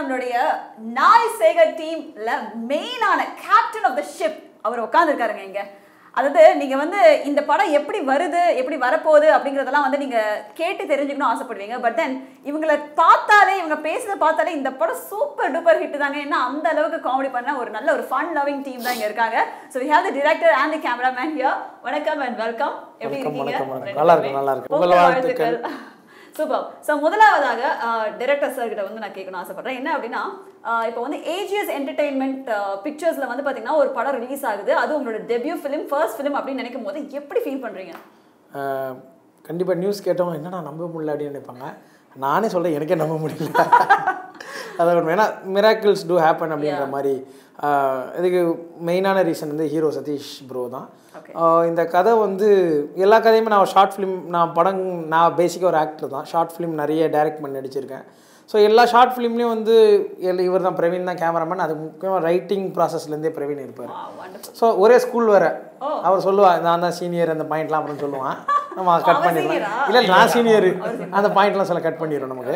நம்மளுடைய நாய் சேகர் டீம்ல மெயினான கேப்டன் ஆஃப் த ஷிப் அவர் உட்காந்துருக்காருங்க இங்க அதாவது நீங்க வந்து இந்த படம் எப்படி வருது எப்படி வரப்போகுது அப்படிங்கறதெல்லாம் வந்து நீங்க கேட்டு தெரிஞ்சுக்கணும் ஆசைப்படுவீங்க பட் தென் இவங்களை பார்த்தாலே இவங்க பேசுறத பார்த்தாலே இந்த படம் சூப்பர் டூப்பர் ஹிட் தாங்க ஏன்னா அந்த அளவுக்கு காமெடி பண்ண ஒரு நல்ல ஒரு ஃபன் லவிங் டீம் தான் இங்க இருக்காங்க so we have the director and the cameraman here வணக்கம் அண்ட் வெல்கம் எப்படி வணக்கம், இருக்கீங்க வணக்கம், வணக்கம். ரெண்டு நல்லா இருக்கு, பேருமே. நல்லா இருக்கு. உங்கள் உங்கள் வாழ்த்துக்கள் சூப்பர் ஸோ முதலாவதாக டைரக்டர் சார் கிட்ட வந்து நான் கேட்கணும் ஆசைப்படுறேன் என்ன அப்படின்னா அஹ், இப்போ வந்து ஏஜிஎஸ் என்டர்டெயின்மெண்ட் பிக்சர்ஸ்ல வந்து பாத்தீங்கன்னா ஒரு படம் ரிலீஸ் ஆகுது அது உங்களோட டெபியூ ஃபிலிம் ஃபர்ஸ்ட் ஃபிலிம் அப்படின்னு நினைக்கும் போது எப்படி ஃபீல் பண்றீங்க கண்டிப்பாக நியூஸ் கேட்டவங்க என்னடா நம்ப முடியல அப்படின்னு நினைப்பாங்க நானே சொல்கிறேன் எனக்கே நம்ப முடியல அதான் உண்மை ஏன்னா மிராக்கிள்ஸ் டூ ஹேப்பன் அப்படின்ற மாதிரி ஆஹ், இதுக்கு மெயினான ரீசன் வந்து ஹீரோ சதீஷ் ப்ரோ தான் Okay. ஆஹ், இந்த கதை வந்து எல்லா கதையுமே நான் ஷார்ட் ஃபிலிம் நான் படம் நான் பேசிக்காக ஒரு ஆக்டர் தான் ஷார்ட் ஃபிலிம் நிறைய டைரக்ட் பண்ணி நடிச்சிருக்கேன் ஸோ எல்லா ஷார்ட் ஃபிலிம்லேயும் வந்து இவர் தான் பிரவீன் தான் கேமராமேன் அது முக்கியமாக ரைட்டிங் ப்ராசஸ்லேருந்தே பிரவீன் இருப்பார் வண்டர்ஃபுல் ஸோ ஒரே ஸ்கூல் வேற அவர் சொல்லுவா நான் தான் சீனியர் அந்த பாயிண்ட்லாம் அப்புறம் சொல்லுவான் நம்ம கட் அவன் பண்ணிடலாம் senior-ஆ? இல்லை நான் சீனியர் அந்த பாயிண்ட்லாம் சொல்ல கட் பண்ணிடுறோம் நமக்கு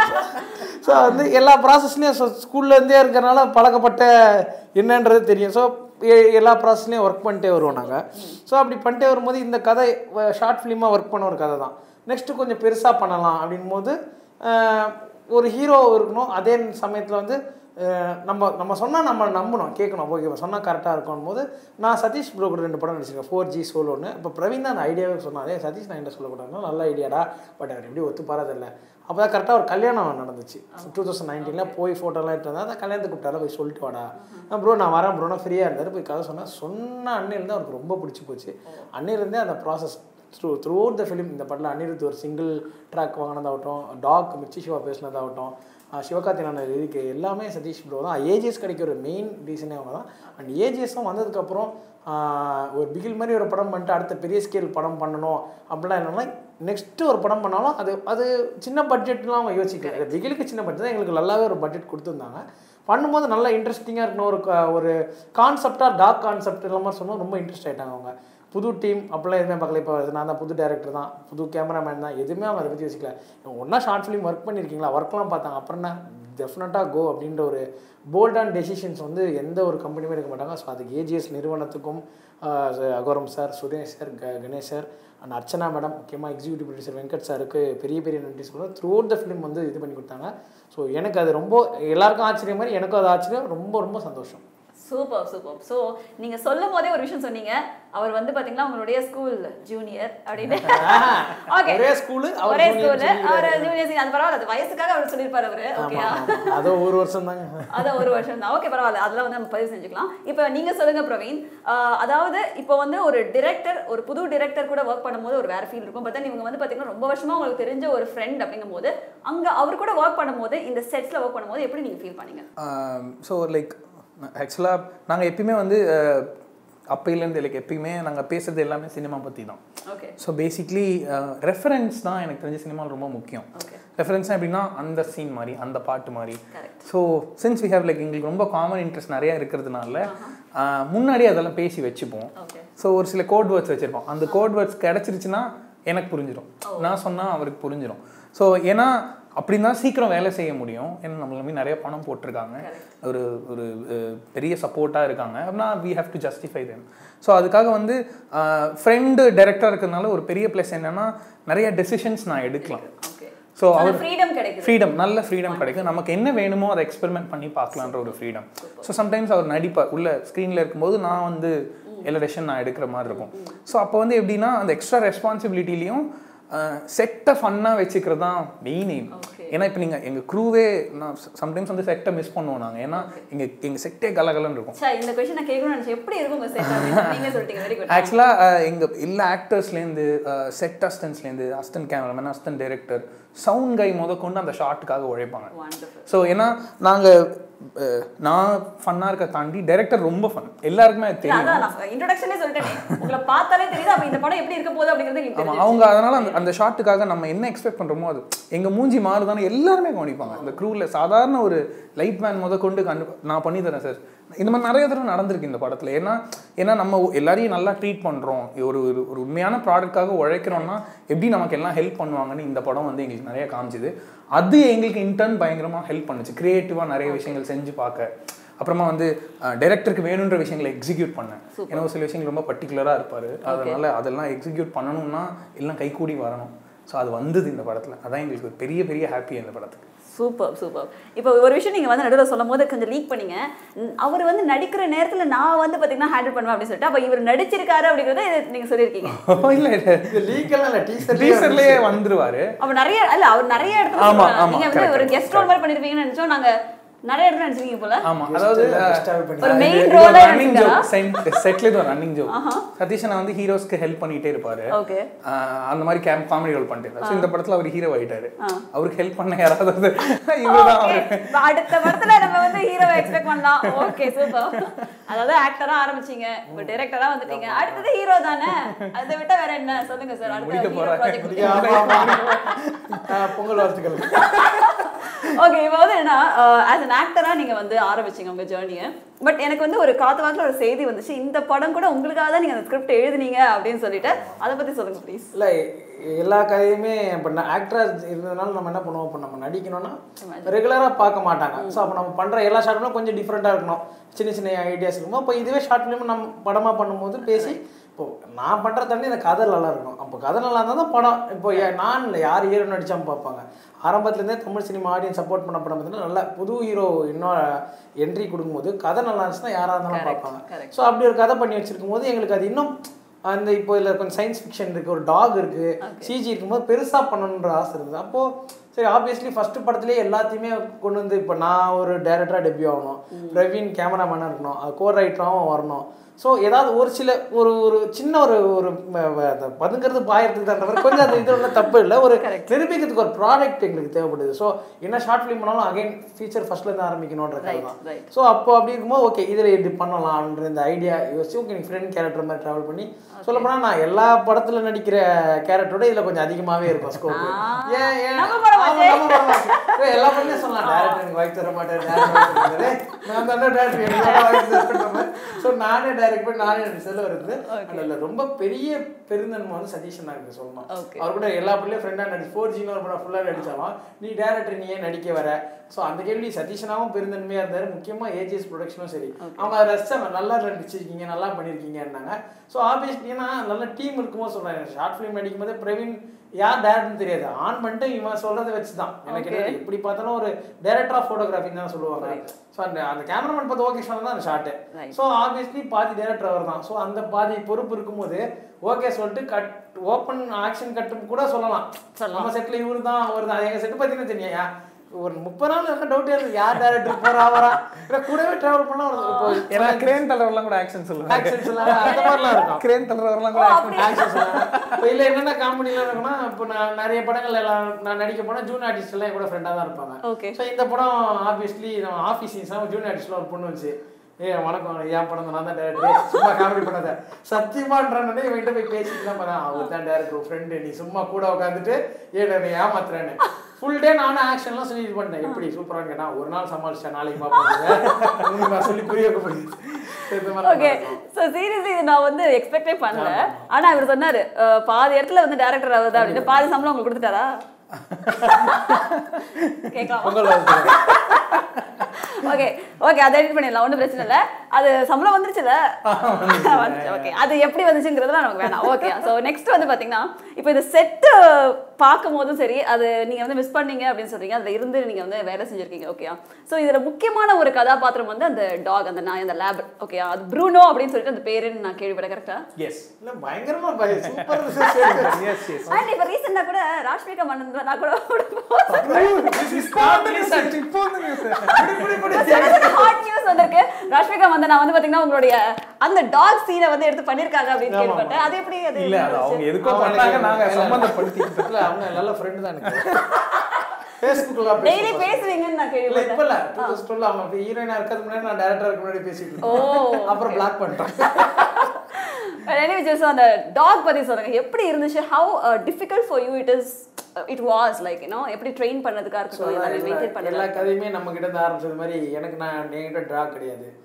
ஸோ வந்து எல்லா ப்ராசஸ்லேயும் ஸ்கூல்லேருந்தே இருக்கிறனால பழக்கப்பட்ட என்னன்றது தெரியும் ஸோ எல்லா ப்ராசஸ்லேயும் ஒர்க் பண்ணிட்டே வருவோம் நாங்கள் ஸோ அப்படி பண்ணிட்டே வரும்போது இந்த கதை ஷார்ட் ஃபிலிமாக ஒர்க் பண்ண ஒரு கதை தான் நெக்ஸ்ட்டு கொஞ்சம் பெருசாக பண்ணலாம் அப்படின் போது ஆஹ், ஒரு ஹீரோ இருக்கணும் அதே சமயத்தில் வந்து அஹ் நம்ம நம்ம சொன்னால் நம்ம நம்பணும் கேட்கணும் ஓகே சொன்னால் கரெக்டாக இருக்கும் போது நான் சதீஷ் ப்ரோ கூட ரெண்டு படம் நடிச்சிருக்கேன் ஃபோர் ஜி சோலோன்னு இப்போ பிரவீன் தான் அந்த ஐடியாவே சொன்னாரே சதீஷ் நான் என்ன சொல்லக்கூடாது நல்ல ஐடியாடா பட் அவர் எப்படி ஒத்து பாரதில்லை அப்போ தான் கரெக்டாக ஒரு கல்யாணம் நடந்துச்சு டூ தௌசண்ட் நைன்டீனில் போய் ஃபோட்டோலாம் எடுத்து வந்தால் அந்த கல்யாணத்துக்கு கூப்பிட்டாரு போய் சொல்லிட்டு வாடா ப்ரோ நான் வரேன் ப்ரோனா ஃப்ரீயாக இருந்தார் போய் கதை சொன்னேன் சொன்ன அன்னையிலேருந்து அவருக்கு ரொம்ப பிடிச்சி போச்சு அன்னையிலேருந்தே அந்த process through throughout the film இந்த படத்தில் அனிருத் ஒரு சிங்கிள் ட்ராக் வாங்கினதாகட்டும் டாக் மிர்ச்சி சிவா பேசினதாகட்டும் ஆஹ் சிவகார்த்தினான இருக்கு எல்லாமே சதீஷ் ப்ரோ தான் ஏஜிஎஸ் கிடைக்க ஒரு மெயின் ரீசனே அவங்க தான் அண்ட் ஏஜிஎஸும் வந்ததுக்கப்புறம் ஆஹ் ஒரு பிகில் மாதிரி ஒரு படம் பண்ணிட்டு அடுத்த பெரிய ஸ்கேல் படம் பண்ணணும் அப்படிலாம் என்னன்னா நெக்ஸ்ட்டு ஒரு படம் பண்ணாலும் அது அது சின்ன பட்ஜெட்லாம் அவங்க யோசிக்கல பிகிலுக்கு சின்ன பட்ஜெட் தான் எங்களுக்கு நல்லாவே ஒரு பட்ஜெட் கொடுத்துருந்தாங்க பண்ணும்போது நல்லா இன்ட்ரெஸ்டிங்காக இருக்கணும் ஒரு க- ஒரு கான்செப்டாக டார்க் கான்செப்ட் மாதிரி சொன்னால் ரொம்ப இன்ட்ரெஸ்ட் ஆயிட்டாங்க அவங்க புது டீம் அப்படிலாம் எதுவுமே பார்க்கல இப்போ நான் தான் புது டேரக்டர் தான் புது கேமராமேன் தான் எதுவுமே அவங்க அதை பற்றி யோசிக்கல ஒன்றா ஷார்ட் ஃபிலிம் ஒர்க் பண்ணியிருக்கீங்களா ஒர்க்லாம் பார்த்தாங்க அப்புறம் என்ன டெஃபினட்டாக கோ அப்படின்ற ஒரு போல்டான டெசிஷன்ஸ் வந்து எந்த ஒரு கம்பெனியுமே எடுக்க மாட்டாங்க ஸோ அதுக்கு ஏஜிஎஸ் நிறுவனத்துக்கும் ஆஹ், அகோரம் சார் சுரேஷ் சார் க Ganesh sir and Archana madam முக்கியமாக எக்ஸிக்யூட்டிவ் ப்ரொடியூசர் வெங்கட் சாருக்கு பெரிய பெரிய நன்றி சொல்லுவேன் த்ரூ அவுட் த ஃபிலிம் வந்து இது பண்ணி கொடுத்தாங்க ஸோ எனக்கு அது ரொம்ப எல்லாருக்கும் ஆச்சரியம் மாதிரி எனக்கும் அது ஆச்சரியம் ரொம்ப ரொம்ப சந்தோஷம் சூப்பர் சூப்பர் ஸோ நீங்க சொல்லும் போதே ஒரு விஷயம் சொன்னீங்க அவர் வந்து பாத்தீங்கன்னா உங்களுடைய ஸ்கூல் ஜூனியர் அப்படின்னு ஓகே ஒரே ஸ்கூலு அவர் ஒரே junior ஸ்கூல் junior. அவர் ஜூனியர் அது பரவாயில்ல அது வயசுக்காக அவர் சொல்லியிருப்பாரு அவரு ஆமா, ஓகேயா ஆமா. அதோ ஒரு வருஷம் தாங்க அதான் ஒரு வருஷம் தான் ஓகே பரவாயில்ல அதெல்லாம் வந்து நம்ம பதிவு செஞ்சுக்கலாம் இப்போ நீங்க சொல்லுங்க பிரவீன் ஆஹ் அதாவது இப்போ வந்து ஒரு டிரெக்டர் ஒரு புது டிரெக்டர் கூட ஒர்க் பண்ணும்போது ஒரு வேற ஃபீல் இருக்கும் பட் இவங்க வந்து பாத்தீங்கன்னா ரொம்ப வருஷமா உங்களுக்கு தெரிஞ்ச ஒரு ஃப்ரெண்ட் அப்படிங்கும்போது அங்க அவர் கூட ஒர்க் பண்ணும்போது இந்த செட்ஸ்ல ஒர்க் பண்ணும்போது எப்படி நீங்க ஃபீல் பண்ணீங்க ஸோ லைக் ஆக்சுவலாக நாங்கள் எப்பயுமே வந்து அஹ், அப்பையிலேருந்து லைக் எப்பயுமே நாங்கள் பேசுறது எல்லாமே சினிமா பற்றி தான் ஓகே ஸோ பேசிக்லி ரெஃபரன்ஸ் தான் எனக்கு தெரிஞ்ச சினிமாவில் ரொம்ப முக்கியம் ஓகே ரெஃபரன்ஸ்னால் எப்படின்னா அந்த சீன் மாதிரி அந்த பாட்டு மாதிரி correct so since we have like எங்களுக்கு ரொம்ப காமன் இன்ட்ரெஸ்ட் நிறைய இருக்கிறதுனால அஹ், முன்னாடியே அதெல்லாம் பேசி வச்சுப்போம் ஓகே ஸோ ஒரு சில கோட் வேர்ட்ஸ் வச்சுருப்போம் அந்த கோட் வேர்ட்ஸ் கிடச்சிருச்சுன்னா எனக்கு புரிஞ்சிடும் நான் சொன்னால் அவருக்கு புரிஞ்சிடும் ஸோ ஏன்னா அப்படி தான் சீக்கிரம் வேலை செய்ய முடியும் ஏன்னா நம்மள நம்பி நிறைய பணம் போட்டிருக்காங்க ஒரு ஒரு அஹ், பெரிய சப்போர்ட்டாக இருக்காங்க அப்படின்னா we have to justify them so அதுக்காக வந்து ஃப்ரெண்டு டைரக்டராக இருக்கிறதுனால ஒரு பெரிய ப்ளஸ் என்னன்னா நிறைய டெசிஷன்ஸ் நான் எடுக்கலாம் ஓகே ஸோ அந்த அவர் ஃப்ரீடம் கிடைக்குது ஃப்ரீடம் நல்ல ஃப்ரீடம் கிடைக்கும் நமக்கு என்ன வேணுமோ அதை எக்ஸ்பெரிமெண்ட் பண்ணி பார்க்கலான்ற ஒரு ஃப்ரீடம் ஸோ சம்டைம்ஸ் அவர் நடிப்பார் உள்ள ஸ்க்ரீனில் இருக்கும்போது நான் வந்து எல்லா டெசிஷன் நான் எடுக்கிற மாதிரி இருக்கும் ஸோ அப்போ வந்து எப்படின்னா அந்த எக்ஸ்ட்ரா ரெஸ்பான்சிபிலிட்டிலையும் செட்டை ஃபன்னாக வச்சுக்கிறது தான் மெயின் எய்ம் Okay. ஏன்னா இப்போ நீங்கள் எங்கள் க்ரூவே நான் சம்டைம்ஸ் வந்து செட்டை மிஸ் பண்ணுவோம் நாங்கள் ஏன்னா எங்கள் எங்கள் செட்டே கலகலன்னு இருக்கும் சே இந்த கொஸ்டின் நான் கேட்கணும்னு நினைச்சேன் எப்படி இருக்கும் உங்க செட் நீங்க சொல்லிட்டீங்க வெரி குட் ஆக்சுவலாக எங்கள் எல்லா ஆக்டர்ஸ்லேருந்து செட் அஸ்டன்ஸ்லேருந்து assistant cameraman assistant director sound guy முத கொண்டு அந்த ஷாட்டுக்காக உழைப்பாங்க வண்டர்ஃபுல் ஸோ ஏன்னா நாங்கள் நான் ஃபன்னாக இருக்க தாண்டி டைரக்டர் ரொம்ப ஃபன் எல்லாருக்குமே அது தெரியும் அதான் நான் இன்ட்ரோடக்ஷனே சொல்லிட்டேன் உங்களை பார்த்தாலே தெரியுது அப்ப இந்த படம் எப்படி இருக்க போகுது அப்படிங்கிறது எனக்கு ஆமாம் தெரிஞ்சிருச்சு. அவங்க அதனால அந்த அந்த ஷாட்டுக்காக நம்ம என்ன எக்ஸ்பெக்ட் பண்ணுறோமோ அது எங்கள் மூஞ்சி மாறுதானே எல்லாருமே கவனிப்பாங்க இந்த க்ரூவில் சாதாரண ஒரு லைட் மேன் முத கொண்டு கண்டு நான் பண்ணி தரேன் சார் இந்த மாதிரி நிறைய தடவை நடந்திருக்கு இந்த படத்தில் ஏன்னா ஏன்னா நம்ம எல்லாரையும் நல்லா ட்ரீட் பண்ணுறோம் ஒரு ஒரு ஒரு உண்மையான ப்ராடக்ட்காக உழைக்கிறோம்னா எப்படி நமக்கு எல்லாம் ஹெல்ப் பண்ணுவாங்கன்னு இந்த படம் வந்து எங்களுக்கு நிறைய காமிச்சுது அது எங்களுக்கு இன்டர்ன் பயங்கரமாக ஹெல்ப் பண்ணுச்சு க்ரியேட்டிவாக நிறைய விஷயங்கள் செஞ்சு பார்க்க அப்புறமா வந்து டைரக்டருக்கு வேணுன்ற விஷயங்களை எக்ஸிக்யூட் பண்ணேன் ஏன்னா ஒரு சில விஷயங்கள் ரொம்ப பர்டிகுலராக இருப்பார் அதனால அதெல்லாம் எக்ஸிக்யூட் பண்ணணும்னா எல்லாம் கைகூடி வரணும் ஸோ அது வந்தது இந்த படத்தில் அதான் எங்களுக்கு ஒரு பெரிய பெரிய ஹாப்பி இந்த படத்துக்கு சூப்பர் சூப்பர் இப்போ ஒரு விஷயம் நீங்கள் வந்து நடுவில் சொல்லும் போது கொஞ்சம் லீக் பண்ணீங்க ம், அவர் வந்து நடிக்கிற நேரத்தில் நான் வந்து பார்த்தீங்கன்னா ஹேண்டில் பண்ணுவேன் அப்படின்னு சொல்லிட்டு அப்போ இவர் நடிச்சிருக்காரு அப்படிங்கிறத நீங்கள் சொல்லியிருக்கீங்க இல்லை இல்லை இது லீக்கெல்லாம் இல்லை டீசர் டீசர்லேயே வந்துருவாரு அப்ப நிறைய இல்ல அவர் நிறைய இடத்துல ஆமா, சொல்றாங்க. ஆமா, நீங்க வந்து correct, ஒரு correct, கெஸ்ட் ரோல் மாதிரி பண்ணிருப்பீங்கன்னு நினைச்சோம் நாங்க நிறைய இடத்துல நினைச்சிருக்கீங்க போல ஆமா அதாவது ஒரு main role ஆ ரன்னிங் எடுத்துக்கிட்டா? ஜோக் செட்ல இது ஒரு ரன்னிங் ஜோக் சதீஷன் வந்து ஹீரோஸ்க்கு ஹெல்ப் பண்ணிட்டே இருப்பாரு ஓகே ஆஹ் அந்த மாதிரி கேம் காமெடி ரோல் பண்ணிட்டு ஸோ இந்த படத்துல அவர் ஹீரோ ஆயிட்டாரு அவருக்கு ஹெல்ப் பண்ண யாராவது வந்து இவர்தான் அவரு அடுத்த படத்துல நம்ம வந்து ஹீரோவை எக்ஸ்பெக்ட் பண்ணலாம் ஓகே சூப்பர் அதாவது ஆக்டரா ஆரம்பிச்சீங்க இப்போ டைரக்டரா வந்துட்டீங்க அடுத்தது ஹீரோ தானே அதை விட்டா வேற என்ன சொல்லுங்க சார் அடுத்த முடிக்க ஹீரோ போறேன். ப்ராஜெக்ட் பொங்கல் வாழ்த்துக்கள் ஓகே இப்போ வந்து என்ன ஆஸ் an ஆக்டரா நீங்க வந்து ஆரம்பிச்சீங்க உங்க ஜேர்னியை பட் எனக்கு வந்து ஒரு காத்து வாக்குல ஒரு செய்தி வந்துச்சு இந்த படம் கூட உங்களுக்காக தான் நீங்க அந்த ஸ்கிரிப்ட் எழுதுனீங்க அப்படின்னு சொல்லிட்டு அதை பத்தி சொல்லுங்க ப்ளீஸ் இல்லை எல்லா கதையுமே இப்போ ஆக்டராக இருந்ததுனால நம்ம என்ன பண்ணுவோம் இப்போ நம்ம நடிக்கணும்னா ரெகுலராக பார்க்க மாட்டாங்க ஸோ அப்போ நம்ம பண்ணுற எல்லா ஷார்ட்லும் கொஞ்சம் டிஃப்ரெண்ட்டாக இருக்கணும் சின்ன சின்ன ஐடியாஸ் இருக்கும் இப்போ இதுவே ஷார்ட் ஃபிலிம் நம்ம படமாக பண்ணும்போது பேசி இப்போ நான் பண்ணுற தண்ணி இந்த கதை நல்லா இருக்கும் அப்போ கதை நல்லா இருந்தால் தான் படம் இப்போ ஏ- நான் இல்லை யார் ஹீரோ நடிச்சாமல் பார்ப்பாங்க ஆரம்பத்துலேருந்தே தமிழ் சினிமா ஆடியன்ஸ் சப்போர்ட் பண்ண படம் பார்த்தீங்கன்னா நல்ல புது ஹீரோ இன்னும் என்ட்ரி கொடுக்கும்போது கதை நல்லா இருந்துச்சுன்னா யாராக இருந்தாலும் Correct, பார்ப்பாங்க correct. ஸோ அப்படி ஒரு கதை பண்ணி வச்சிருக்கும் போது எங்களுக்கு அது இன்னும் அந்த இப்போ இதில் கொஞ்சம் சயின்ஸ் ஃபிக்ஷன் இருக்குது ஒரு டாக் இருக்குது சிஜி இருக்கும்போது பெருசாக பண்ணணுன்ற ஆசை இருந்தது அப்போது சரி ஆப்வியஸ்லி ஃபஸ்ட்டு படத்துலேயே எல்லாத்தையுமே கொண்டு வந்து இப்போ நான் ஒரு டேரக்டராக டெபியூ ஆகணும் பிரவீன் கேமராமேனாக இருக்கணும் அது கோ ரைட்டராகவும் வரணும் ஸோ ஏதாவது ஒரு சில ஒரு ஒரு சின்ன ஒரு ஒரு ம- வ- அந்த பதுங்கிறது பாயறதுக்கு தான் தவிர கொஞ்சம் அந்த இது ஒன்றும் தப்பு இல்லை ஒரு நிரூபிக்கிறதுக்கு ஒரு ப்ராடக்ட் எங்களுக்கு தேவைப்படுது ஸோ என்ன ஷார்ட் ஃபிலிம் பண்ணாலும் அகைன் ஃபீச்சர் ஃபர்ஸ்ட்லேருந்து ஆரம்பிக்கணுன்ற கதை Right, தான் right. ஸோ அப்போ அப்படி இருக்கும்போது ஓகே இதில் இப்படி பண்ணலாம்ன்ற இந்த ஐடியா யோசிச்சு ஓகே நீ ஃப்ரெண்ட் கேரக்டர் மாதிரி ட்ராவல் பண்ணி சொல்ல போனால் நான் எல்லா படத்தில் நடிக்கிற கேரக்டரோட இதில் கொஞ்சம் அதிகமாகவே இருக்கும் ஸ்கோப் ஆ, ஏன் ஏன் நம்ம படம் ஆமா, நம்ம படம் ஆச்சு. ஏய், எல்லா படத்தையும் சொல்லலாம் டேரக்டர் எனக்கு வாய்ப்பு தர மாட்டேன் டேரக்டர் நான் தானே டேரக்டர் எனக்கு வாய்ப்பு தரேன் ஸோ நானே டைரக்ட் பண்ணி நானே எனக்கு செல்ல வருது அதில் ரொம்ப பெரிய பெருந்தன்மை வந்து சதீஷன் இருக்கு சொல்லணும் Okay. அவர் கூட எல்லா படலையும் ஃப்ரெண்டாக நடிச்சு ஃபோர் ஜின்னு ஒரு படம் ஃபுல்லாக நடிச்சாலும் நீ டேரக்டர் நீ ஏன் நடிக்க வர ஸோ அந்த கேள்வி சதீஷனாவும் பெருந்தன்மையாக இருந்தார் முக்கியமாக ஏஜிஎஸ் ப்ரொடக்ஷனும் சரி அவங்க அதை ரசிச்சாங்க நல்லா நடிச்சிருக்கீங்க நல்லா பண்ணியிருக்கீங்கன்னாங்க ஸோ ஆப்வியஸ்லி நான் நல்ல டீம் இருக்கும்போது சொல்கிறேன் ஷார்ட் ஃபிலிம் நடிக்கும் போதே பிரவீன் யார் டேரக்டர்னு தெரியாது ஆன் பண்ணிட்டு இவன் சொல்றதை வச்சு தான் எனக்கு Okay. என்னது, எப்படி பார்த்தாலும் ஒரு டேரக்டர் ஆஃப் ஃபோட்டோகிராஃபின்னு தான் சொல்லுவாங்க ஸோ அந்த அந்த கேமராமேன் பார்த்து ஓகே சொன்னா தான் அந்த ஷார்ட்டு Right. ஸோ ஆப்வியஸ்லி பாதி டேரக்டர் அவர் தான் ஸோ அந்த பாதி பொறுப்பு இருக்கும்போது ஓகே சொல்லிட்டு கட் ஓப்பன் ஆக்ஷன் கட்டும் கூட சொல்லலாம் சொல்லலாம். நம்ம செட்டில் இவரு தான் அவர் தான் எங்கள் செட்டு பார்த்தீங்கன்னா தெரியும் யா- ஒரு முப்பது நாள் இருக்க டவுட்டே இருக்கு யார் டேரக்டர் போறா வரா இல்லை கூடவே ட்ராவல் பண்ணா ஒரு இப்போ ஏன்னா கிரேன் தலைவர்லாம் கூட ஆக்ஷன் சொல்லுவாங்க ஆக்ஷன் சொல்லாங்க அந்த மாதிரிலாம் இருக்கும் கிரேன் தலைவர்லாம் கூட action ஆக்ஷன் சொன்னாங்க இப்போ இல்லை என்னென்ன காமெடிலாம் இருக்குன்னா இப்போ நான் நிறைய படங்கள் எல்லாம் நான் நடிக்க போனால் ஜூன் ஆர்டிஸ்ட் எல்லாம் என் கூட ஃப்ரெண்டாக தான் இருப்பாங்க ஓகே ஸோ இந்த படம் ஆப்வியஸ்லி நம்ம ஆஃபீஸ் சீன்ஸ் ஜூன் ஆர்டிஸ்ட்ல ஒரு பொண்ணு வச்சு ஏ வணக்கம் என் படம் தான் நான் தான் டேரக்டர் சும்மா காமெடி பண்ணாத சத்தியமான்றனே இவன்கிட்ட போய் பேசிட்டு தான் போறேன் அவர் தான் டேரக்டர் ஃப்ரெண்டு நீ சும்மா கூட உட்காந்துட்டு ஏன் என்னை ஏமாத்துறேன்னு ஃபுல் டே நானும் ஆக்ஷன்லாம் சொல்லி இது பண்ணிட்டேன் எப்படி சூப்பராக கேட்டா ஒரு நாள் சமாளிச்சேன் நாளைக்கு பார்ப்போம் நான் சொல்லி புரிய வைக்க முடியுது இந்த மாதிரி ஓகே ஸோ சீரியஸ்லி இது நான் வந்து எக்ஸ்பெக்டே பண்ணல ஆனா இவர் சொன்னாரு அஹ், பாதி இடத்துல வந்து டேரக்டர் ஆகுது அப்படின்னு பாதி சம்பளம் உங்களுக்கு கொடுத்துட்டாரா கேட்கலாம் பொங்கல் வாழ்த்துக்கள். ஓகே ஓகே அதை எடிட் பண்ணிடலாம் ஒன்றும் பிரச்சனை இல்லை அது சம்பளம் வந்துருச்சுல வந்துச்சு ஓகே அது எப்படி வந்துச்சுங்கிறதுலாம் நமக்கு வேணாம் ஓகே ஸோ நெக்ஸ்ட் வந்து பார்த்தீங்கன்னா இப்போ இந்த செட்டு பார்க்கும் போதும் சரி அது நீங்கள் வந்து மிஸ் பண்ணீங்க அப்படின்னு சொல்றீங்க அதில் இருந்து நீங்கள் வந்து வேலை செஞ்சுருக்கீங்க ஓகே ஸோ இதில் முக்கியமான ஒரு கதாபாத்திரம் வந்து அந்த டாக் அந்த நாய் அந்த லேப் ஓகே அது ப்ரூனோ அப்படின்னு சொல்லிட்டு அந்த பேருன்னு நான் கேள்விப்பட்டேன் கரெக்டாக எஸ் இல்ல பயங்கரமா பய சூப்பர் எஸ் எஸ் அண்ட் இப்போ ரீசெண்டாக கூட ராஷ்மிகா மன்னன் நான் கூட இப்போ வந்து ஹாட் நியூஸ் வந்திருக்கு ராஷ்மிகா மந்தனா வந்து பாத்தீங்கன்னா உங்களுடைய அந்த டாக் சீனை வந்து எடுத்து பண்ணிருக்காங்க அப்படின்னு ஆமா, கேள்விப்பட்டேன் அது எப்படி அது இல்ல அது அவங்க எதுக்கோ அவங்க பண்ணாங்க நாங்க எனக்கு சம்பந்தப்படுத்திக்கிட்டோம் இல்ல அவங்க நல்ல ஃப்ரெண்டு தான் எனக்கு ஃபேஸ்புக்ல டெய்லி பேசுவீங்கன்னு நான் இல்ல இப்ப கேள்விப்பட்டேன் இல்ல டூ தௌசண்ட் டுவெல் அவங்க ஹீரோயினா இருக்கிறதுக்கு முன்னாடி நான் டேரக்டரா இருக்க முன்னாடி பேசிட்டு ஓ, இருந்தேன் அப்புறம் பிளாக் பண்ணிட்டேன் எனிவே ஜஸ்ட் அந்த டாக் பத்தி சொல்லுங்க எப்படி இருந்துச்சு how difficult for you it is it was like you know எப்படி ட்ரெயின் பண்ணதுக்கா இருக்கட்டும் எல்லாமே மெயின்டைன் எல்லா பண்ணல கதையுமே நம்ம கிட்ட இருந்து ஆரம்பிச்சது மாதிரி எனக்கு நான் என்கிட்ட ட்ரா கிடையாது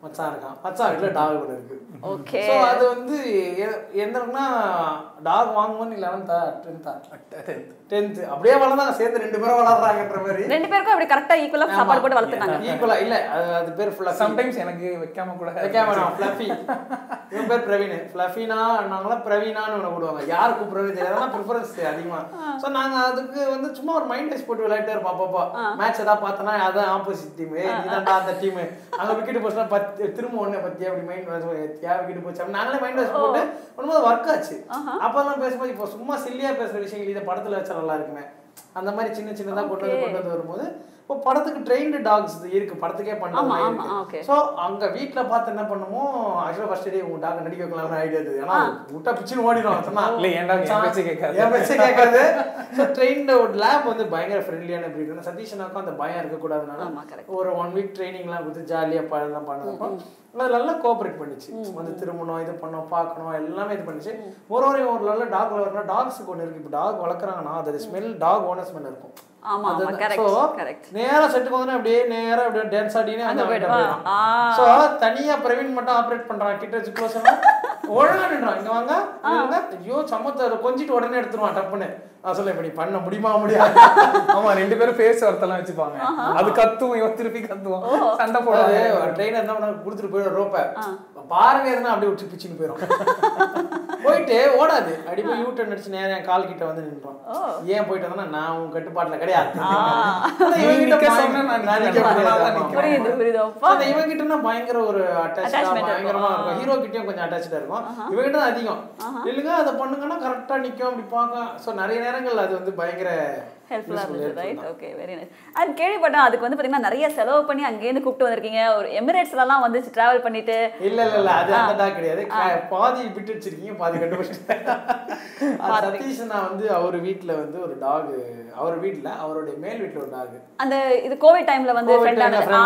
மச்சான் இருக்கான் மச்சான் வீட்டில் டாக் ஒன்று இருக்கு ஓகே ஸோ அது வந்து எ- எந்தனா டாக் வாங்குவோன்னு லெவன்த்தா டென்த்தா டென்த்து அப்படியே வளர்ந்தாங்க சேர்ந்து ரெண்டு பேரும் வளர்றாங்கன்ற மாதிரி ரெண்டு பேருக்கும் அப்படி கரெக்டா ஈக்குவலா சாப்பாடு போட்டு வளர்த்துனாங்க ஈக்குவலா இல்ல அது அது பேர் ஃபுல்லா சம்டைம்ஸ் எனக்கு வைக்காம கூட ஃப்ளஃபி இவன் பேர் பிரவீன் ஃப்ளஃபினா நாங்களாம் பிரவீனான்னு ஒன்று போடுவாங்க யார் கூப்பிடுறது தெரியாதுனா ப்ரிஃபரன்ஸ் அதிகமா ஸோ நாங்க அதுக்கு வந்து சும்மா ஒரு மைண்ட் டெஸ்ட் போட்டு விளையாட்டே இருப்போம் அப்பப்போ மேட்ச் ஏதாவது பார்த்தோன்னா அதான் ஆப்போசிட் டீம் நீதான்டா அந்த டீம் அங்க விக்கெட் போச்சுன்னா பத்து திரும்ப ஒண்ணு பத்தி அப்படி மைண்ட் யா விக்கெட் போச்சு அப்படி நாங்களே மைண்ட் வாஷ் போட்டு பண்ணும்போது ஒர்க் ஆச்சு அப்பெல்லாம் பேசும்போது இப்போ சும்மா சில்லியா பேசுற விஷயங்கள் இதை படத்துல வச்சா நல்லா இருக்குமே அந்த மாதிரி சின்ன சின்னதா கொண்டு வந்து கொண்டு வந்து வரும்போது இப்போ படத்துக்கு ட்ரெயின்டு டாக்ஸ் இருக்கு படத்துக்கே ஆமா, ஆமா, பண்ண okay. ஸோ அங்க வீட்ல பார்த்து என்ன பண்ணுமோ ஆக்சுவலாக ஃபர்ஸ்ட் டே உங்க டாக் நடிக்க வைக்கலாம்னு ஐடியா இருந்தது ஏன்னா விட்டா பிச்சுன்னு ஓடிடும் சொன்னா இல்ல, என் dog என் பேச்சை கேட்காது. என் பேச்சை கேட்காது ஸோ ட்ரெயின்ல ஒரு லேப் வந்து பயங்கர ஃப்ரெண்ட்லியான பிரீட் சதீஷனாக்கும் அந்த பயம் இருக்கக்கூடாதுனால ஆமா, correct. ஒரு ஒன் வீக் ட்ரைனிங்லாம் கொடுத்து ஜாலியாக பழம் பண்ணப்போ அது நல்லா கோஆப்ரேட் பண்ணிச்சு வந்து திரும்பணும் இது பண்ணோம் பார்க்கணும் எல்லாமே இது பண்ணிச்சு ஒரு ஒரு ஒரு நல்ல டாக் வளர்க்கணும் டாக்ஸுக்கு ஒன்று இருக்கு இப்போ டாக் வளர்க்குறாங்கன்னா அது ஸ்மெல் டாக் ஓனர் ஸ்மெல் இருக்கும் ஆமா, ஆமா, அது- correct, so, correct. நேரா செட்டுக்கு வந்து அப்படியே நேரா அப்படியே டான்ஸ் ஆடினே அங்க வந்து போயிடுவா. ஆ. சோ தனியா பிரவீன் மட்டும் ஆபரேட் பண்றான் கிட்ட வச்சு க்ளோஸ் ஒழுங்கா நின்றான் இங்க வாங்க இங்க வாங்க. ஐயோ சமத்த கொஞ்சிட்டு உடனே எடுத்துருவான் டப்புன்னு நான் சொல்ல இப்ப நீ பண்ண முடியுமா முடியாது ஆமா ரெண்டு பேரும் பேஸ் வார்த்தைலாம் வச்சுப்பாங்க அது கத்தும் இவன் திருப்பி கத்துவான் சண்டை அதாவது போடாது ஒரு ட்ரெயினர் என்ன பண்ண கொடுத்துட்டு போயிடும் ரோப்பை பாருங்க எதுனா அப்படியே விட்டு பிச்சுன்னு போயிடும் போயிட்டு ஓடாது அடி போய் யூ டர்ன் அடிச்சு நேரம் என் கால் கிட்ட வந்து நின்றோம் ஏன் போயிட்டு வந்தா நான் உன் கட்டுப்பாட்டுல கிடையாது ஆனா நீ இவன்கிட்ட நிக்க பயங்கர- சொன்னா நான் நான் நிக்க நிக்க மாட்டேன். முடியாது. நான் ஆமா. நிக்க புரியுது புரியுது அப்பா அந்த இவன் கிட்டனா பயங்கர ஒரு அட்டாச்சா Attachment இருக்கும். பயங்கரமா இருக்கும் ஹீரோ கிட்டயும் கொஞ்சம் அட்டாச்சா இருக்கும் இவன் கிட்ட தான் அதிகம் இல்லைங்க அதை பண்ணுங்கன்னா கரெக்டா நிக்கும் அப்படி பார்க்க சோ நிறைய நேரங்கள் அது வந்து பயங்கர ஹெல்ப்ஃபுல்லா useful, இருந்துச்சு helpful ரைட் தான். ஓகே வெரி நைஸ் அண்ட் கேள்விப்பட்டேன் அதுக்கு வந்து பாத்தீங்கன்னா நிறைய செலவு பண்ணி அங்கேருந்து கூப்பிட்டு வந்திருக்கீங்க ஒரு எமிரேட்ஸ்லலாம் வந்து டிராவல் பண்ணிட்டு இல்ல இல்ல இல்ல அது அந்த டாக் கிடையாது க- பாதி விட்டு வச்சிருக்கீங்க பாதி கண்டுபிடிச்சிட்டேன் அது சதீஷ் நான் வந்து அவர் வீட்ல வந்து ஒரு டாக் அவர் வீட்ல அவருடைய மேல் வீட்ல ஒரு டாக் அந்த இது கோவிட் டைம்ல வந்து ஃப்ரெண்ட்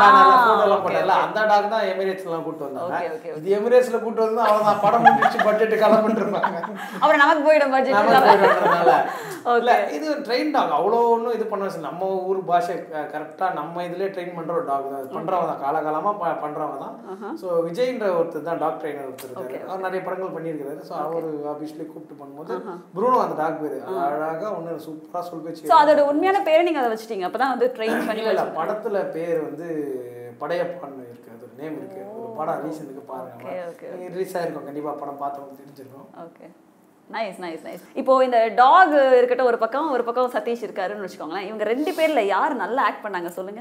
அந்த டாக் தான் எமிரேட்ஸ்ல எல்லாம் கூட்டு வந்தாங்க Okay, okay, இது எமிரேட்ஸ்ல கூட்டு வந்து அவ்வளவுதான் படம் முடிச்சு பட்ஜெட் கிளம்பிட்டு இருப்பாங்க அப்புறம் நமக்கு போயிடும் பட்ஜெட் நாம போயிடுறதுனால. Okay. இல்ல, இது ட்ரெயின் டாக் அவ்வளோ ஒன்றும் இது பண்ண அவசியம் இல்ல. நம்ம ஊர் பாஷை கரெக்டாக நம்ம இதுலயே ட்ரெயின் பண்ற ஒரு டாக் தான் அது பண்றவங்க தான் காலகாலமா ப- பண்றவங்க தான் ஸோ விஜய்ன்ற ஒருத்தர் தான் டாக் ட்ரெயினர் ஒருத்தர் இருக்காரு அவர் நிறைய படங்கள் பண்ணியிருக்காரு ஸோ அவர் ஆஃபீஸ்லேயே கூப்பிட்டு பண்ணும்போது ப்ரூனோ அந்த டாக் பேரு அது அழகா ஒன்று சூப்பரா சொல் பேச்சு சோ அதோட உண்மையான பேரை நீங்க அதை வச்சுட்டீங்க அப்பதான் வந்து ட்ரெயின் பண்ணி இல்ல இல்ல வச்சு படத்துல பேர் வந்து படையப்பான்னு இருக்கு அது ஒரு நேம் இருக்கு ஒரு படம் ரீசனுக்கு Okay, பாருங்க okay, ரிலீஸ் ஆயிருக்கும் கண்டிப்பா படம் பார்த்தவங்க தெரிஞ்சிருக்கும் ஓகே நைஸ் நைஸ் நைஸ் இப்போ இந்த டாக் இருக்கட்டும் ஒரு பக்கம் ஒரு பக்கம் சதீஷ் இருக்காருன்னு வச்சுக்கோங்களேன் இவங்க ரெண்டு பேர்ல யார் நல்லா ஆக்ட் பண்ணாங்க சொல்லுங்க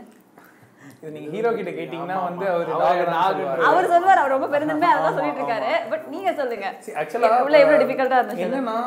இது நீங்க ஹீரோ கிட்ட கேட்டீங்கன்னா ஆமா, வந்து ஆமா. அவர் அவர் dog தான் dog சொல்லுவாரு. அவர் சொல்லுவார் அவர் ரொம்ப பெருந்தன்மை அதெல்லாம் ஆமா, சொல்லிட்டு இருக்காரு ஆமா. பட் நீங்க சொல்லுங்க ஆக்சுவலா உள்ள எவ்வளவு டிஃபிகல்ட்டா இருந்துச்சு அது? என்னன்னா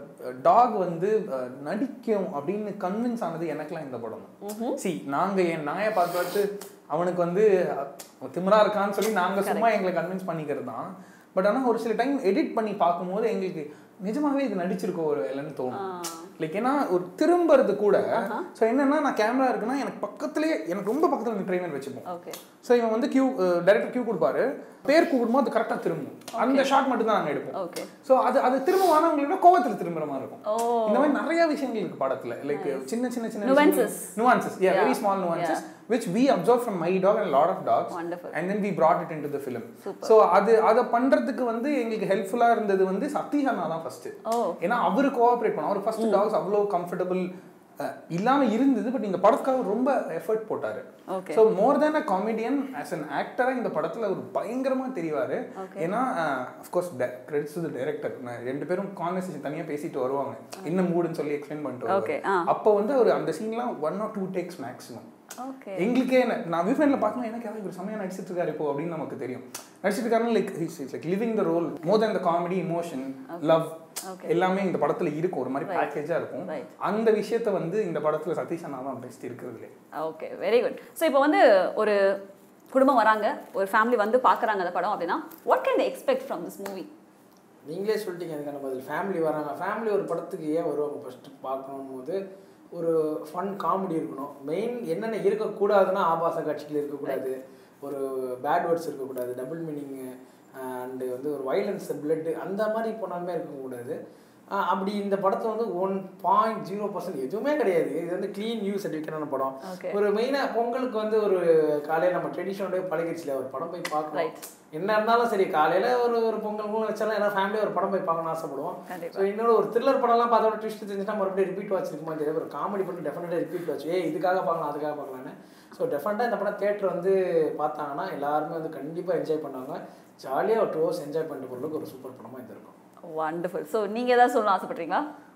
டாக் வந்து அஹ், நடிக்கும் அப்படின்னு கன்வின்ஸ் ஆனது எனக்கெல்லாம் இந்த படம் சி நாங்க என் நாயை பார்த்து பார்த்து அவனுக்கு வந்து அஹ், திமிரா இருக்கான்னு சொல்லி நாங்க சும்மா எங்களை கன்வின்ஸ் பண்ணிக்கிறது தான் பட் ஆனா ஒரு சில டைம் எடிட் பண்ணி பார்க்கும்போது எங்களுக்கு நிஜமாவே இது நடிச்சிருக்கோ ஒரு இல்லைன்னு தோணும் லைக் ஏன்னா ஒரு திரும்புறது கூட ஸோ என்னன்னா நான் கேமரா இருக்குன்னா எனக்கு பக்கத்துலேயே எனக்கு ரொம்ப பக்கத்துல ட்ரெயினர் வச்சுப்போம் ஓகே ஸோ இவன் வந்து கியூ டைரக்டர் கியூ கொடுப்பாரு பேர் கூப்பிடும்போது அது கரெக்டாக திரும்பும் அந்த ஷாட் மட்டும் தான் நாங்கள் எடுப்போம் ஓகே ஸோ அது அது திரும்ப வானவங்களோட கோவத்தில் திரும்புற மாதிரி இருக்கும் ஓ இந்த மாதிரி நிறைய விஷயங்கள் இருக்கு படத்துல லைக் சின்ன சின்ன சின்ன Nuances. nuances yeah, very Yeah. small nuances which we observed from my dog and a lot of dogs Wonderful. and then we brought it into the film Super. so அது அதை பண்றதுக்கு வந்து எங்களுக்கு ஹெல்ப்ஃபுல்லா இருந்தது வந்து சத்யஹானா தான் ஃபர்ஸ்ட் ஓ ஏன்னா அவரு கோஆப்ரேட் பண்ண அவர் ஃபர்ஸ்ட் டாக்ஸ் அவ்வளோ கம்ஃபர்டபுள் இல்லாம இருந்தது பட் இந்த படத்துக்காக ரொம்ப எஃபர்ட் போட்டாரு okay so more than a comedian as an ஆக்டரா இந்த படத்துல ஒரு பயங்கரமா தெரிவாரு ஏன்னா அஃப்கோர்ஸ் கிரெடிட்ஸ் டு டைரக்டர் ரெண்டு பேரும் கான்வர்சேஷன் தனியா பேசிட்டு வருவாங்க என்ன மூடுன்னு சொல்லி எக்ஸ்பிளைன் பண்ணிட்டு Okay, வருவாங்க ஆ. அப்போ வந்து அவர் அந்த சீன்லாம் one or two takes maximum okay எங்களுக்கே என்ன நான் வியூ ஃப்ரெண்ட்ல பார்க்கணும் எனக்கு யாரும் இவர் செம்மையா நடிச்சிட்டு இருக்காரு இப்போ அப்படின்னு நமக்கு தெரியும் நடிச்சிட்டு இருக்காருன்னு like his like living the role more than the comedy emotion love Okay. எல்லாமே இந்த படத்துல இருக்கும் ஒரு மாதிரி Right. பேக்கேஜா இருக்கும் Right. அந்த விஷயத்த வந்து இந்த படத்துல சதீஷ் அண்ணா தான் பெஸ்ட் இருக்கிறதுலே ஓகே வெரி குட் ஸோ இப்போ வந்து ஒரு குடும்பம் வராங்க ஒரு ஃபேமிலி வந்து பார்க்குறாங்க அந்த படம் அப்படின்னா what can they expect from this movie நீங்களே சொல்லிட்டீங்க அதுக்கான பதில் ஃபேமிலி வராங்க ஃபேமிலி ஒரு படத்துக்கு ஏன் வருவாங்க ஃபஸ்ட்டு பார்க்கணும் போது ஒரு ஃபன் காமெடி இருக்கணும் மெயின் என்னென்ன இருக்கக்கூடாதுன்னா ஆபாச காட்சிகள் இருக்கக்கூடாது ஒரு பேட் வேர்ட்ஸ் இருக்கக்கூடாது டபுள் மீனிங்கு அண்டு வந்து ஒரு வைலன்ஸ் பிளட்டு அந்த மாதிரி போனாலுமே இருக்கக்கூடாது ஆஹ் அப்படி இந்த படத்துல வந்து ஒன் பாயிண்ட் ஜீரோ பர்சன்ட் எதுவுமே கிடையாது இது வந்து க்ளீன் நியூ சர்டிஃபிகேட்டான படம் Okay. ஒரு மெயினாக பொங்கலுக்கு வந்து ஒரு காலையில் நம்ம ட்ரெடிஷனோடய பழகிடுச்சுல ஒரு படம் போய் பார்க்கலாம் Right. என்ன இருந்தாலும் சரி காலையில் ஒரு ஒரு பொங்கல் பொங்கல் வச்சாலும் எல்லாம் ஃபேமிலியாக ஒரு படம் போய் பார்க்கணும்னு ஆசைப்படுவோம் கண்டிப்பா. ஸோ இன்னொரு ஒரு த்ரில்லர் படம்லாம் பார்த்தோட ட்விஸ்ட் தெரிஞ்சுட்டா மறுபடியும் ரிப்பீட் வச்சிருக்குமா தெரியாது ஒரு காமெடி பண்ணி டெஃபினட்டாக ரிப்பீட் வச்சு ஏய் இதுக்காக பார்க்கலாம் அதுக்காக பார்க்கலான்னு ஸோ டெஃபினட்டாக இந்த படம் தேட்டர் வந்து பார்த்தாங்கன்னா எல்லாருமே வந்து கண்டிப்பாக என்ஜாய் பண்ணுவாங்க ஜாலியாக ஒரு டூ ஹவர்ஸ் என்ஜாய் பண்ணிட்டு போகிறதுக்கு ஒரு சூப்பர் படமாக இது இருக்கும் வண்டர்ஃபுல் ஸோ நீங்கள் ஏதாவது சொல்லணும் ஆசைப்படுறீங்களா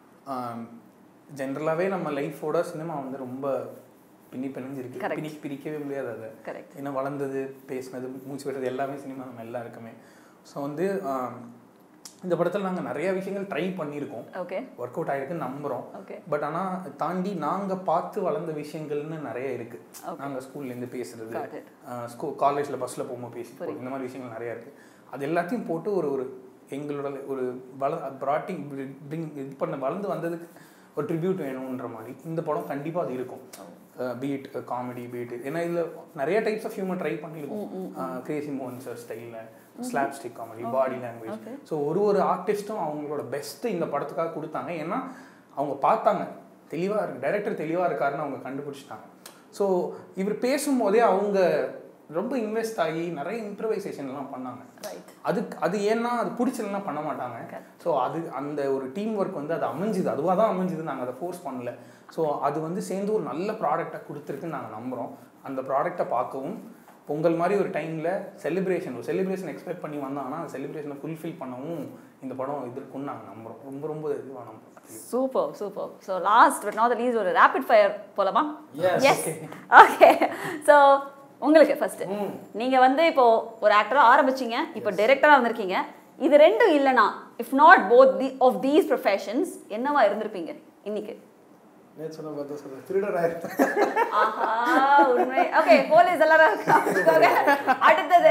ஜென்ரலாகவே நம்ம லைஃபோட சினிமா வந்து ரொம்ப பின்னி பிணைஞ்சிருக்கு Correct. பின்னி பிரிக்கவே முடியாது அதை Correct. ஏன்னா வளர்ந்தது பேசினது மூச்சு விடுறது எல்லாமே சினிமா நம்ம எல்லாருக்குமே ஸோ வந்து ஆம், இந்த படத்தில் நாங்கள் நிறைய விஷயங்கள் ட்ரை பண்ணியிருக்கோம் ஓகே ஒர்க் அவுட் ஆகிருக்குன்னு நம்புகிறோம் ஓகே பட் ஆனால் தாண்டி நாங்கள் பார்த்து வளர்ந்த விஷயங்கள்னு நிறைய இருக்கு நாங்கள் ஸ்கூல்லேருந்து பேசுறது Got it. ஸ்கூல் காலேஜில் பஸ்ஸில் போகும்போது பேசி இந்த மாதிரி விஷயங்கள் நிறைய இருக்கு அது எல்லாத்தையும் போட்டு ஒரு ஒரு எங்களோட ஒரு வள ப்ராட்டிங் பிரிங் இது பண்ண வளர்ந்து வந்ததுக்கு ஒரு ட்ரிபியூட் வேணுன்ற மாதிரி இந்த படம் கண்டிப்பாக அது இருக்கும் பீட் காமெடி பீட் ஏன்னா இதில் நிறைய டைப்ஸ் ஆஃப் ஹியூமர் ட்ரை பண்ணியிருக்கோம் கிரேசி மோகன்ஸ் ஸ்டைலில் slapstick comedy body language so ஒரு ஒரு ஆர்டிஸ்ட்டும் அவங்களோட பெஸ்ட்டு இந்த படத்துக்காக கொடுத்தாங்க ஏன்னா அவங்க பார்த்தாங்க தெளிவாக இருக்கு டைரக்டர் தெளிவாக இருக்காருன்னு அவங்க கண்டுபிடிச்சிட்டாங்க ஸோ இவர் பேசும்போதே அவங்க ரொம்ப இன்வெஸ்ட் ஆகி நிறைய இம்ப்ரவைசேஷன்லாம் பண்ணாங்க ரைட் அதுக்கு அது ஏன்னா அது பிடிச்சலன்னா பண்ண மாட்டாங்க ஸோ அது அந்த ஒரு டீம் ஒர்க் வந்து அது அமைஞ்சுது அதுவாக தான் அமைஞ்சுது நாங்கள் அதை ஃபோர்ஸ் பண்ணல ஸோ அது வந்து சேர்ந்து ஒரு நல்ல ப்ராடக்டை கொடுத்துருக்குன்னு நாங்கள் நம்புகிறோம் அந்த ப்ராடக்டை பார்க்கவும் பொங்கல் மாதிரி ஒரு டைமில் செலிப்ரேஷன் ஒரு செலிப்ரேஷன் எக்ஸ்பெக்ட் பண்ணி வந்தாங்கன்னா அந்த செலிப்ரேஷனை ஃபுல்ஃபில் பண்ணவும் இந்த படம் இது இருக்குன்னு நாங்கள் நம்புகிறோம் ரொம்ப ரொம்ப இதுவாக நம்புகிறோம் super super so last but not least ஒரு ரேபிட் ஃபயர் போலாமா Yes. எஸ் ஓகே ஸோ உங்களுக்கு ஃபர்ஸ்ட் நீங்க வந்து இப்போ ஒரு ஆக்டரா ஆரம்பிச்சீங்க இப்போ டைரக்டரா வந்திருக்கீங்க இது ரெண்டும் இல்லைனா if not both the of these professions என்னவா இருந்திருப்பீங்க இன்னைக்கு நேற்று சொன்ன பார்த்தா சொல்ல திருடராக இருப்பேன் ஆஹா உண்மை ஓகே போலீஸ் எல்லாரும் இருக்காங்க. அடுத்தது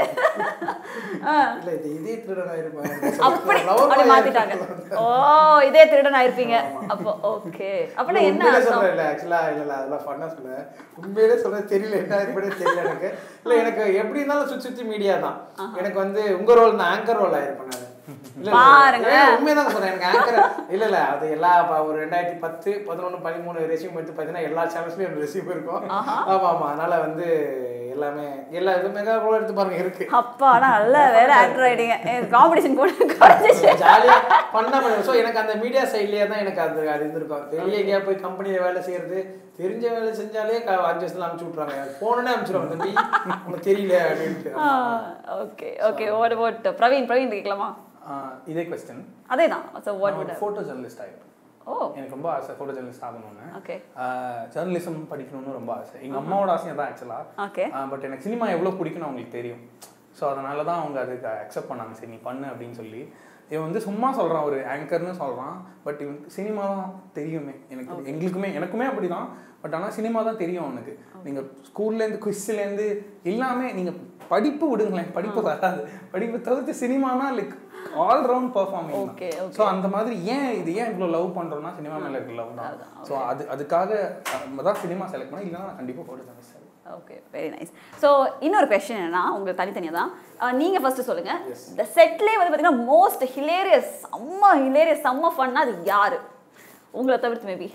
ஆ, இல்லை இது இதே திருடராக இருப்பேன் அப்படி Lover அப்படி boy மாத்திட்டாங்க இருப்பேன். ஓ இதே திருடன் ஆயிருப்பீங்க அப்போ ஓகே அப்படின்னா என்ன உண்மையிலே அர்த்தம் சொல்றேன் இல்ல ஆக்சுவலா இல்ல இல்ல அதெல்லாம் ஃபன்னா சொல்ல உண்மையிலே சொல்றது தெரியல என்ன இப்படியே தெரியல எனக்கு இல்ல எனக்கு எப்படி இருந்தாலும் சுத்தி சுத்தி மீடியா தான் எனக்கு வந்து உங்க ரோல் நான் ஆங்கர் ரோல் ஆயிருப்பேன் நான் இல்ல, இல்ல, பாருங்க. இல்ல, உண்மையதான் சொல்றேன் எனக்கு ஆங்கர் இல்ல இல்ல அது எல்லா ப- ஒரு ரெண்டாயிரத்தி பத்து பதினொன்று பதிமூணு ரெசியூம் எடுத்து பார்த்தீங்கன்னா எல்லா சேனல்ஸ்லயும் ஒரு ரெசியூம் இருக்கும் ஆமா ஆமா அதனால வந்து எல்லாமே எல்லா இதுவுமே கூட எடுத்து பாருங்க இருக்கு அப்பா ஆனா நல்ல வேற ஆக்டர் ஆயிட்டீங்க காம்படிஷன் கூட குறைஞ்சிச்சு ஜாலியா பண்ணா பண்ணுவேன் ஸோ எனக்கு அந்த மீடியா சைட்லயே தான் எனக்கு அது அது இருந்திருக்கும் வெளியே எங்கேயா போய் கம்பெனியில் வேலை செய்யறது தெரிஞ்ச வேலை செஞ்சாலே க- அஞ்சு வருஷத்துல அனுப்பிச்சு விட்றாங்க போனோன்னே அனுப்பிச்சிடுவாங்க தம்பி உனக்கு தெரியல அப்படின்ட்டு okay okay what about Praveen Praveen கேட்கலாமா ஆஹ் இதே கொஸ்டின் அதே தான் so what would photo journalist ஆகிடும் ஓ எனக்கு ரொம்ப ஆசை ஃபோட்டோ ஜெர்னலிஸ்ட் ஆகணும்னு ஓகே ஜேர்னலிசம் படிக்கணும்னு ரொம்ப ஆசை எங்கள் அம்மாவோட ஆசையாக தான் ஆக்சுவலாக ஓகே பட் எனக்கு சினிமா எவ்வளோ பிடிக்கும்னு அவங்களுக்கு தெரியும் ஸோ அதனால தான் அவங்க அதுக்கு அக்செப்ட் பண்ணாங்க சரி நீ பண்ணு அப்படின்னு சொல்லி இவன் வந்து சும்மா சொல்கிறான் ஒரு ஆங்கர்னு சொல்கிறான் பட் இவன் சினிமா தான் தெரியுமே எனக்கு எங்களுக்குமே எனக்குமே அப்படி தான் பட் ஆனால் சினிமா தான் தெரியும் அவனுக்கு நீங்கள் ஸ்கூல்லேருந்து குவிஸ்லேருந்து எல்லாமே நீங்கள் படிப்பு விடுங்களேன் படிப்பு வராது படிப்பு தவிர்த்து சினிமானா like all round performing Okay, okay. ஸோ அந்த மாதிரி ஏன் இது ஏன் இவ்வளோ லவ் பண்ணுறோம்னா சினிமா மேலே இருக்க லவ் தான் ஸோ அது அதுக்காக நம்ம தான் சினிமா செலக்ட் பண்ணி இல்லைன்னா நான் கண்டிப்பாக போட்டு தான் sir okay very nice so இன்னொரு கொஸ்டின் என்னன்னா உங்களுக்கு தனித்தனியாக தான் அஹ், நீங்க ஃபர்ஸ்ட் சொல்லுங்க இந்த செட்லேயே வந்து பார்த்தீங்கன்னா மோஸ்ட் ஹிலேரியஸ் செம்ம ஹிலேரியஸ் செம்ம ஃபன்னா அது யாரு உங்களை தவிர்த்து மேபி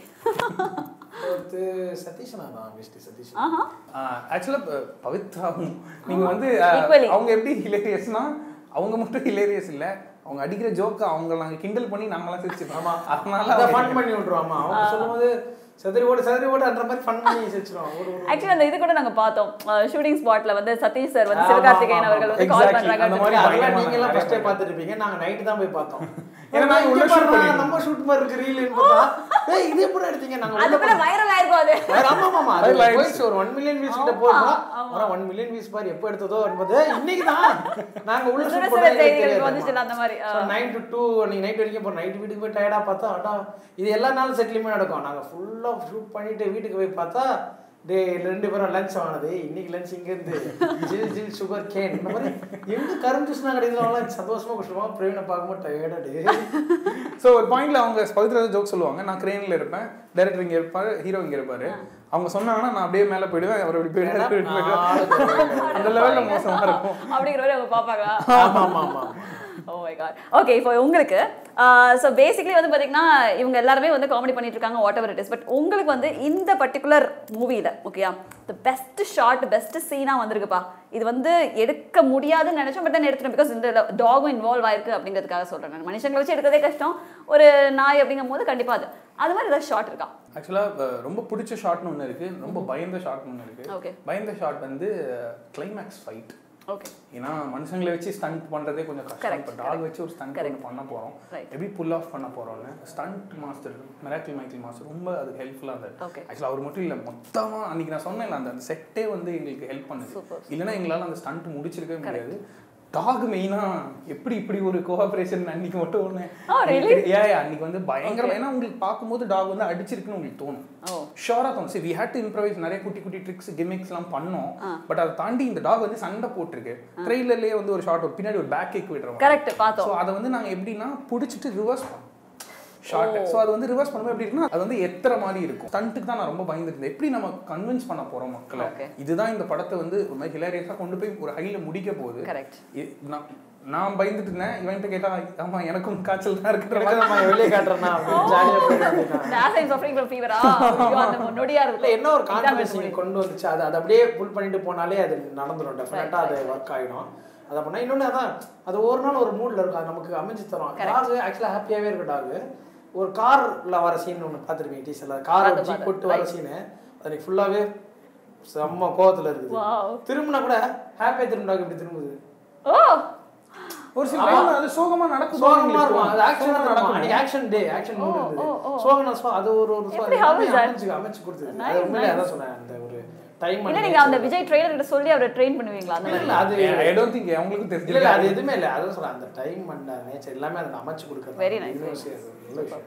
அடுத்து சதீஷனா தான் பெஸ்ட் சதீஷ் ஆஹா ஆக்சுவலாக பவித்ராவும் நீங்க வந்து அஹ், Equally. அவங்க எப்படி ஹிலேரியஸ்னா அவங்க மட்டும் ஹிலேரியஸ் இல்ல அவங்க அடிக்கிற ஜோக்க அவங்க நாங்க கிண்டல் பண்ணி நாங்களாம் சிரிச்சிருப்போம் ஆமா அதனால அதை அவங்க- ஃபன் பண்ணி விட்ருவாமா அவங்க சொல்லும்போது சதுரி ஓடு சதுரி ஓடுன்ற மாதிரி ஃபன் பண்ணி வச்சிருவான் ஒரு ஒரு ஆக்சுவலி அந்த இது கூட நாங்க பார்த்தோம் ஷூட்டிங் ஸ்பாட்ல வந்து சதீஷ் சார் வந்து ஆமா, சிவகார்த்திகேயன் ஆமா, அவர்கள் வந்து ஆமா. கால் Exactly. பண்றாங்க அந்த மாதிரி அப்படின்னு அதெல்லாம் பயங்கரமா நீங்க எல்லாம் நிறைய ஃபர்ஸ்டே பேர். பார்த்துட்டு இருப்பீங்க நாங்க நைட் தான் போய் பார்த்தோம் ஏன்னா நாங்க உள்ள இங்க shoot பாருடா, பண்ணிருந்தோம். நம்ம ஷூட் மாதிரி இருக்கு ரீல் பார்த்தா ஏய் இது எப்படி எடுத்தீங்க நாங்க உள்ள அதுக்குள்ள வைரல் ஆயிருக்கும் அது வேற ஆமா ஆமா அது Viral போயிடுச்சு ஒரு ஒன் மில்லியன் வியூஸ் கிட்ட போறோம் ஆனா ஒன் மில்லியன் வியூஸ் பாரு எப்போ எடுத்ததோ என்பது இன்னைக்கு தான் நாங்க உள்ள சில ஷூட் சில பண்ணது செய்திகளுக்கு வந்துச்சுல அந்த மாதிரி ஆ. நைன் டு டூ நீங்க நைட் வரைக்கும் போறோம் நைட் வீட்டுக்கு போய் டயர்டா பார்த்தா அடா இது எல்லா நாளும் செட்டிலுமே நடக்கும் நாங்க ஃபுல்லா ஷூட் பண்ணிட்டு வீட்டுக்கு போய் பார்த்தா டே ரெண்டு பேரும் லஞ்ச் ஆனது இன்னைக்கு லஞ்ச் இங்க இருந்து ஜில் ஜில் சுகர் கேன் இந்த மாதிரி எங்க கரும் ஜூஸ் நான் கிடைக்கிறவங்களாம் சந்தோஷமா குஷ்டமா பிரவீனை பார்க்கும்போது டயர்டா டே ஸோ ஒரு பாயிண்ட்ல அவங்க பவித்ரா ஜோக் சொல்லுவாங்க நான் கிரேன்ல இருப்பேன் டைரக்டர் இங்க இருப்பாரு ஹீரோ இங்க இருப்பாரு அவங்க சொன்னாங்கன்னா நான் அப்படியே மேல போயிடுவேன் அவர் இப்படி போயிடுவாரு, இப்படி போயிடுவாரு. அந்த லெவல்ல மோசமா இருக்கும் அப்படிங்கிற மாதிரி அவங்க பாப்பாங்களா ஆமா ஆமா ஆமா ஓ மை காட் ஓகே இப்போ உங்களுக்கு ஸோ பேசிக்லி வந்து பார்த்தீங்கன்னா இவங்க எல்லாருமே வந்து காமெடி பண்ணிட்டு இருக்காங்க whatever it is but உங்களுக்கு வந்து இந்த பர்டிகுலர் மூவியில் ஓகேயா த பெஸ்ட் ஷார்ட் பெஸ்ட் சீனாக வந்திருக்குப்பா இது வந்து எடுக்க முடியாதுன்னு நினைச்சோம் பட் தான் எடுத்துட்டோம் பிகாஸ் இந்த டாகும் இன்வால்வ் ஆயிருக்கு அப்படிங்கிறதுக்காக சொல்கிறேன் நான் மனுஷங்களை வச்சு எடுக்கிறதே கஷ்டம் ஒரு நாய் அப்படிங்கும் போது கண்டிப்பாக அது அது மாதிரி ஏதாவது ஷார்ட் இருக்கா ஆக்சுவலாக ரொம்ப பிடிச்ச ஷாட்னு ஒன்று இருக்குது ரொம்ப பயந்த ஷாட்னு ஒன்று இருக்குது Okay. பயந்த ஷாட் வந்து கிளைமேக்ஸ் ஃபைட் ஓகே ஏன்னா மனுஷங்களை வச்சு ஸ்டண்ட் பண்ணுறதே கொஞ்சம் கஷ்டம் Correct, இப்போ டாக் வச்சு ஒரு ஸ்டண்ட் Correct. ஒன்று பண்ண போகிறோம் Right. எப்படி புல் ஆஃப் பண்ண போகிறோம்னு stunt master Miracle Michael master ரொம்ப அது ஹெல்ப்ஃபுல்லாக இருந்தது Okay. ஆக்சுவலாக அவர் மட்டும் இல்லை மொத்தமாக அன்றைக்கி நான் சொன்னேன்ல அந்த அந்த செட்டே வந்து எங்களுக்கு ஹெல்ப் பண்ணுது Super. இல்லைன்னா எங்களால் அந்த ஸ்டண்ட் முடிச்சிருக்கவே முடியாது டாக் மெயினாக எப்படி இப்படி ஒரு கோஆப்ரேஷன் அன்னைக்கு மட்டும் ஒன்று Oh, really? ஏன் அன்னைக்கு வந்து பயங்கரம் ஏன்னா உங்களுக்கு பார்க்கும்போது டாக் வந்து அடிச்சிருக்குன்னு உங்களுக்கு தோணும் ஓ ஷோராக தோணும் சரி வி ஹேட் டு இம்ப்ரவைஸ் நிறைய குட்டி குட்டி ட்ரிக்ஸ் கிமிக்ஸ்லாம் பண்ணோம் பட் அதை தாண்டி இந்த டாக் வந்து சண்டை போட்டிருக்கு ட்ரெயிலர்லேயே வந்து ஒரு ஷார்ட் ஒரு பின்னாடி ஒரு பேக் கிக் விடுறோம் கரெக்ட் பார்த்தோம் ஸோ அதை வந்து நாங்கள் எப்படின்னா பிடிச்சிட்டு ரிவர்ஸ் பண்ணோம் ஷார்ட் ஸோ அது வந்து ரிவர்ஸ் பண்ணும்போது எப்படி இருக்குன்னா அது வந்து எத்தனை மாதிரி இருக்கும் ஸ்டண்ட்டுக்கு தான் நான் ரொம்ப பயந்துருந்தேன் எப்படி நம்ம கன்வின்ஸ் பண்ண போறோம் மக்களை Okay. இதுதான் இந்த படத்தை வந்து ஒரு மாதிரி ஹிலாரியஸாக கொண்டு போய் ஒரு ஹைல முடிக்க போகுது கரெக்ட் இ- நான் நான் பயந்துட்டு இருந்தேன் இவன்கிட்ட கேட்டா ஆமா எனக்கும் காய்ச்சல் தான் இருக்கிற எனக்கு மாதிரி நம்ம வெளியே காட்டுறேன்னா அப்படின்னு ஜாலியாக போயிட்டு வந்துட்டான். டேசைன் சஃபரிங் ஃப்ரம் ஃபீவரா அந்த நொடியா இல்ல இருக்கும் என்ன ஒரு கான்ஃபிடன்ஸ் நீங்க கொண்டு வந்துச்சு அது அது அப்படியே புல் பண்ணிட்டு போனாலே அது நடந்துடும் டெஃபினட்டா அது ஒர்க் ஆயிடும் அதை பண்ணா இன்னொன்று அதான் அது ஒரு நாள் ஒரு மூட்ல இருக்கும் அது நமக்கு அமைஞ்சு தரும் டாக் ஆக்சுவலாக ஹாப்பியாவே இருக்கும் டாக் ஒரு கார்ல வர சீன் ஒன்று பார்த்துருப்பீங்க டீச்சர்ல கார் பார்த்து, ஜீப் பார்த்து. போட்டு வர சீனு அது ஃபுல்லாவே செம்ம கோவத்துல இருக்குது Wow. திரும்பினா கூட ஹாப்பியா திரும்பினா இப்படி திரும்புது ஓ ஒரு சில டைம் அது சோகமா நடக்கும் சோகமா இருக்கும் அது ஆக்ஷன் நடக்கும் அன்னைக்கு ஆக்ஷன் டே ஆக்ஷன் மூட் இருந்தது சோகனா சோ அது ஒரு ஒரு எப்படி, how is that? அமைச்சு அமைச்சு கொடுத்தது அது உண்மையிலே அதான் சொன்னேன் அந்த ஒரு டைம் இல்ல நீங்க அந்த விஜய் ட்ரெய்லர் கிட்ட சொல்லி அவரை ட்ரெயின் பண்ணுவீங்களா அந்த மாதிரி இல்ல அது ஐ டோன்ட் திங்க் அவங்களுக்கும் இல்ல இல்ல அது தெரிஞ்சு எதுவுமே இல்ல அதான் சொல்றேன் அந்த டைம் அண்ட் நேச்சர் எல்லாமே அதை அமைச்சு கொடுக்குறது Very nice, இது very விஷயம், இது நல்ல விஷயம்.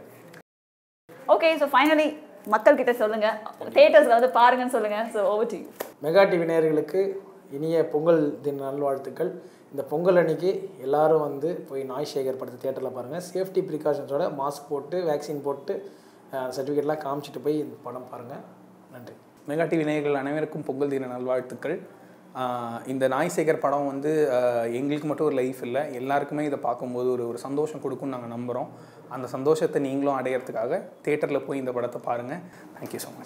ஓகே ஸோ ஃபைனலி மக்கள் கிட்ட சொல்லுங்க தியேட்டர்ஸ்ல வந்து பாருங்கன்னு சொல்லுங்க so over to mega TV நேயர்களுக்கு இனிய பொங்கல் தின நல்வாழ்த்துக்கள் இந்த பொங்கல் அன்னைக்கு எல்லாரும் வந்து போய் நாய் சேகர் படத்தை தேட்டரில் பாருங்கள் சேஃப்டி ப்ரிகாஷன்ஸோட மாஸ்க் போட்டு வேக்சின் போட்டு சர்டிஃபிகேட்லாம் காமிச்சிட்டு போய் இந்த படம் பாருங்கள் நன்றி மெகா டிவி நேயர்கள் அனைவருக்கும் பொங்கல் தின நல்வாழ்த்துக்கள் ஆஹ் இந்த நாய் சேகர் படம் வந்து ஆஹ் எங்களுக்கு மட்டும் ஒரு லைஃப் இல்லை எல்லாருக்குமே இதை பார்க்கும்போது ஒரு ஒரு சந்தோஷம் கொடுக்கும்னு நாங்கள் நம்புகிறோம் அந்த சந்தோஷத்தை நீங்களும் அடையிறதுக்காக தேட்டரில் போய் இந்த படத்தை பாருங்கள் தேங்க்யூ ஸோ மச்